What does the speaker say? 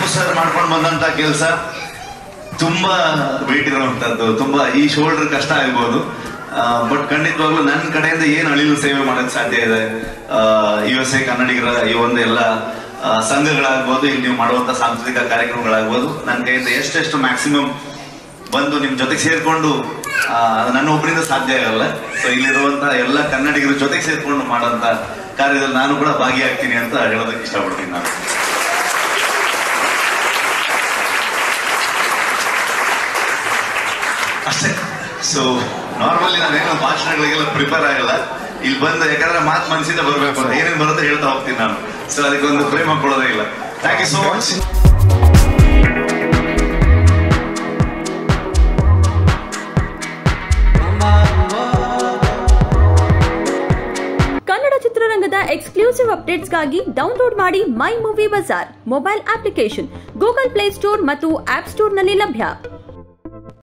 Appu sir ಮಾಡ್ಕೊಂಡು ಬಂದಂತ ಕೆಲಸ ತುಂಬಾ ವೇಟ್ ಇರುವಂತದ್ದು ತುಂಬಾ ಈ ಶೋಲ್ಡರ್ ಕಷ್ಟ ಆಗ್ಬೋದು ಬಟ್ ಖಂಡಿತವಾಗ್ಲೂ ನನ್ನ ಕಡೆಯಿಂದ ಏನು ಅಳಿಲು ಸೇವೆ ಮಾಡಕ್ ಸಾಧ್ಯ ಇದೆ ಯು ಎಸ್ ಎ ಕನ್ನಡಿಗರ ಈ ಒಂದು ಎಲ್ಲ ಆ, ಸಂಘಗಳಾಗ್ಬೋದು ಇಲ್ಲಿ ನೀವು ಮಾಡುವಂತ ಸಾಂಸ್ಕೃತಿಕ ಕಾರ್ಯಕ್ರಮಗಳಾಗ್ಬೋದು ನನ್ನ ಕೈಯಿಂದ ಎಷ್ಟೆಷ್ಟು ಮ್ಯಾಕ್ಸಿಮಮ್ ಬಂದು ನಿಮ್ ಜೊತೆಗೆ ಸೇರ್ಕೊಂಡು ಆ, ಅದು ನನ್ನ ಒಬ್ಬರಿಂದ ಸಾಧ್ಯ ಆಗಲ್ಲ ಸೊ ಇಲ್ಲಿರುವಂತ ಎಲ್ಲ ಕನ್ನಡಿಗರ ಜೊತೆಗೆ ಸೇರ್ಕೊಂಡು ಮಾಡೋಂತ ಕಾರ್ಯದಲ್ಲಿ ನಾನು ಕೂಡ ಭಾಗಿಯಾಗ್ತೀನಿ ಅಂತ ಹೇಳೋದಕ್ಕೆ ಇಷ್ಟಪಡ್ತೀನಿ ನಾನು ಅಷ್ಟೇ ಸೊ ನಾರ್ಮಲಿ ನಾನೇನು ಭಾಷಣಗಳಿಗೆಲ್ಲ ಪ್ರಿಪೇರ್ ಆಗಲ್ಲ ಇಲ್ಲಿ ಬಂದು ಯಾಕಂದ್ರೆ ಮಾತು ಮನಸ್ಸಿಂದ ಬರಬೇಕು ಅಂತ ಏನೇನು ಬರುತ್ತೆ ಹೇಳ್ತಾ ಹೋಗ್ತೀನಿ ನಾನು ಸೊ ಅದಕ್ಕೊಂದು ಪ್ರೇಮ ಕೊಡೋದೇ ಇಲ್ಲ thank you so much Kannada ಚಿತ್ರರಂಗದ ಎಕ್ಸ್ಕ್ಲೂಸಿವ್ ಅಪ್ಡೇಟ್ಸ್ಗಾಗಿ ಡೌನ್ಲೋಡ್ ಮಾಡಿ My Movie Bazaar mobile application Google Play Store ಮತ್ತು ಆಪ್ ಸ್ಟೋರ್ನಲ್ಲಿ ಲಭ್ಯ